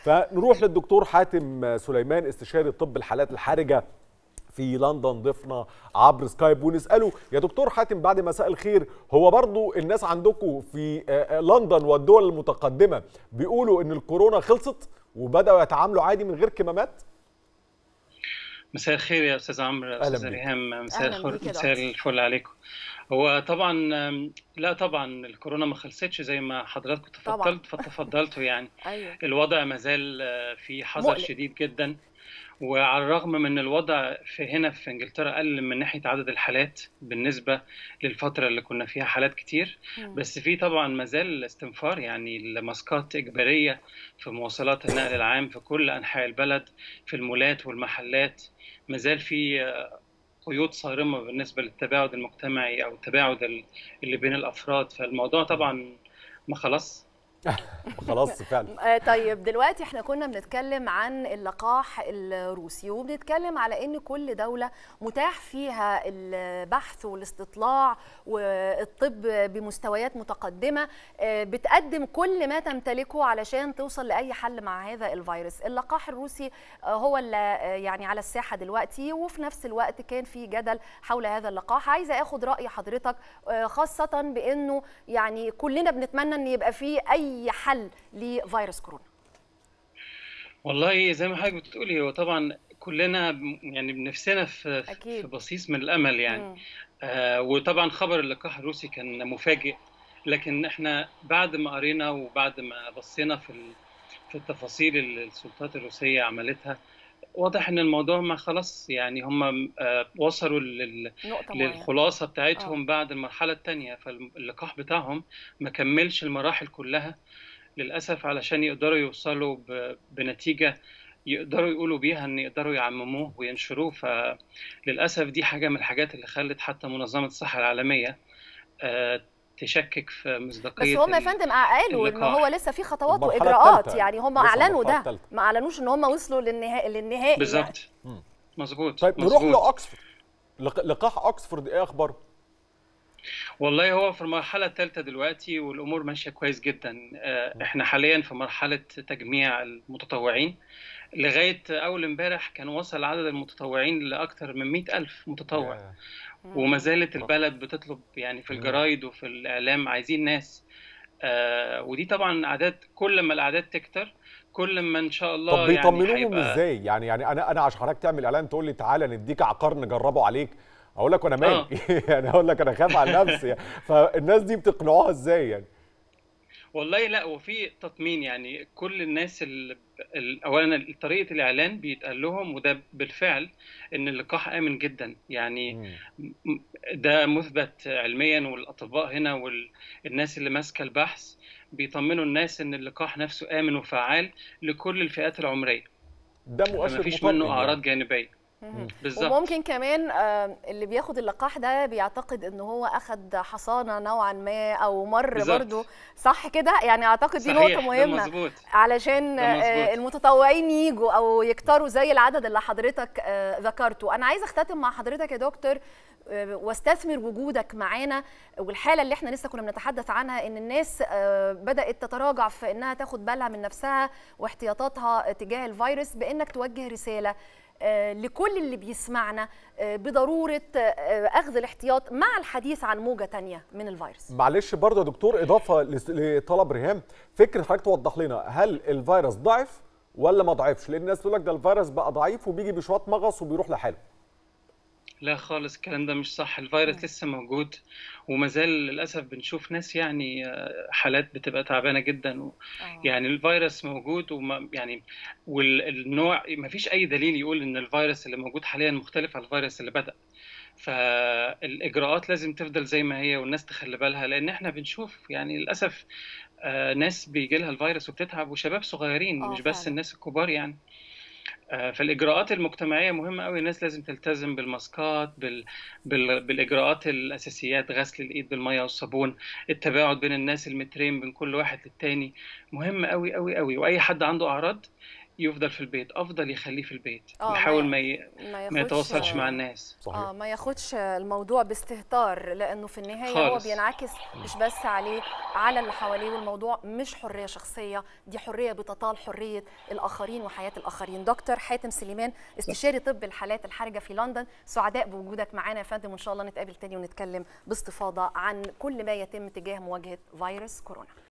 فنروح للدكتور حاتم سليمان استشاري طب الحالات الحرجه في لندن ضيفنا عبر سكايب ونساله يا دكتور حاتم بعد مساء الخير هو برضو الناس عندكم في لندن والدول المتقدمه بيقولوا ان الكورونا خلصت وبداوا يتعاملوا عادي من غير كمامات مساء الخير يا استاذ عمرو استاذ ريهام مساء الخير مساء الفل عليكم هو طبعا لا طبعا الكورونا ما خلصتش زي ما حضراتكم تفضلت فتفضلتوا يعني أيوة. الوضع ما زال في حذر شديد جدا وعلى الرغم من الوضع في هنا في انجلترا قل من ناحيه عدد الحالات بالنسبه للفتره اللي كنا فيها حالات كتير بس في طبعا ما زال استنفار يعني الماسكات اجباريه في مواصلات النقل العام في كل انحاء البلد في المولات والمحلات ما زال في قيود صارمه بالنسبه للتباعد المجتمعي او التباعد اللي بين الافراد فالموضوع طبعا ما خلاص خلاص فعلا طيب دلوقتي احنا كنا بنتكلم عن اللقاح الروسي وبنتكلم على ان كل دوله متاح فيها البحث والاستطلاع والطب بمستويات متقدمه بتقدم كل ما تمتلكه علشان توصل لاي حل مع هذا الفيروس اللقاح الروسي هو اللي يعني على الساحه دلوقتي وفي نفس الوقت كان في جدل حول هذا اللقاح عايزه اخد راي حضرتك خاصه بانه يعني كلنا بنتمنى ان يبقى في اي اي حل لفيروس كورونا والله زي ما حضرتك بتقولي هو طبعا كلنا يعني بنفسنا في أكيد. في بصيص من الامل يعني آه وطبعا خبر اللقاح الروسي كان مفاجئ لكن احنا بعد ما قرينا وبعد ما بصينا في في التفاصيل اللي السلطات الروسيه عملتها واضح ان الموضوع ما خلاص يعني هم وصلوا لل... للخلاصه بتاعتهم أوه. بعد المرحله الثانيه فاللقاح بتاعهم ما كملش المراحل كلها للاسف علشان يقدروا يوصلوا ب... بنتيجه يقدروا يقولوا بيها ان يقدروا يعمموه وينشروه فللاسف دي حاجه من الحاجات اللي خلت حتى منظمه الصحه العالميه تشكك في مصداقيه بس هم يا فندم قالوا ان هو لسه في خطوات واجراءات يعني هم اعلنوا ده ما اعلنوش ان هم وصلوا للنهائي للنهائي بالظبط يعني. مظبوط طيب نروح لاوكسفورد لقاح اوكسفورد ايه اخباره؟ والله هو في المرحله الثالثه دلوقتي والامور ماشيه كويس جدا احنا حاليا في مرحله تجميع المتطوعين لغايه اول امبارح كان وصل عدد المتطوعين لاكثر من 100 الف متطوع وما زالت البلد بتطلب يعني في الجرايد وفي الاعلام عايزين ناس آه ودي طبعا اعداد كل ما الاعداد تكتر كل ما ان شاء الله طب بيطمنوهم يعني ازاي يعني يعني انا انا عشان حضرتك تعمل اعلان تقول لي تعالى نديك عقار نجربه عليك اقول لك وانا مالي آه. يعني اقول لك انا خايف على نفسي يعني. فالناس دي بتقنعوها ازاي يعني والله لا وفي تطمين يعني كل الناس اللي اولا طريقه الاعلان بيتقال لهم وده بالفعل ان اللقاح امن جدا يعني ده مثبت علميا والاطباء هنا والناس اللي ماسكه البحث بيطمنوا الناس ان اللقاح نفسه امن وفعال لكل الفئات العمريه ده مؤشر مفيش منه اعراض جانبيه بالظبط وممكن كمان اللي بياخد اللقاح ده بيعتقد ان هو اخد حصانه نوعا ما او مر بالزبط. برضه صح كده يعني اعتقد دي نقطه مهمه علشان المتطوعين يجوا او يكتروا زي العدد اللي حضرتك ذكرته انا عايزه اختتم مع حضرتك يا دكتور واستثمر وجودك معانا والحاله اللي احنا لسه كنا بنتحدث عنها ان الناس بدات تتراجع في انها تاخد بالها من نفسها واحتياطاتها تجاه الفيروس بانك توجه رساله لكل اللي بيسمعنا بضروره اخذ الاحتياط مع الحديث عن موجه تانية من الفيروس معلش برضه يا دكتور اضافه لطلب ريهام فكره حضرتك توضح لنا هل الفيروس ضعف ولا ما ضعفش لان الناس تقول لك ده الفيروس بقى ضعيف وبيجي بشويه مغص وبيروح لحاله لا خالص الكلام ده مش صح الفيروس لسه موجود وما زال للاسف بنشوف ناس يعني حالات بتبقى تعبانه جدا و... يعني الفيروس موجود وما يعني والنوع ما فيش اي دليل يقول ان الفيروس اللي موجود حاليا مختلف عن الفيروس اللي بدا فالاجراءات لازم تفضل زي ما هي والناس تخلي بالها لان احنا بنشوف يعني للاسف آه ناس بيجي لها الفيروس وبتتعب وشباب صغيرين مش بس فعلا. الناس الكبار يعني فالاجراءات المجتمعيه مهمه قوي الناس لازم تلتزم بالماسكات بال... بال... بالاجراءات الاساسيات غسل الايد بالميه والصابون التباعد بين الناس المترين بين كل واحد للتاني مهم قوي قوي قوي واي حد عنده اعراض يفضل في البيت افضل يخليه في البيت يحاول ما, ي... ما يتواصلش مع الناس صحيح. اه ما ياخدش الموضوع باستهتار لانه في النهايه خالص. هو بينعكس مش بس عليه على اللي حواليه والموضوع مش حريه شخصيه دي حريه بتطال حريه الاخرين وحياه الاخرين دكتور حاتم سليمان استشاري طب الحالات الحرجه في لندن سعداء بوجودك معانا يا فندم وان شاء الله نتقابل تاني ونتكلم باستفاضه عن كل ما يتم تجاه مواجهه فيروس كورونا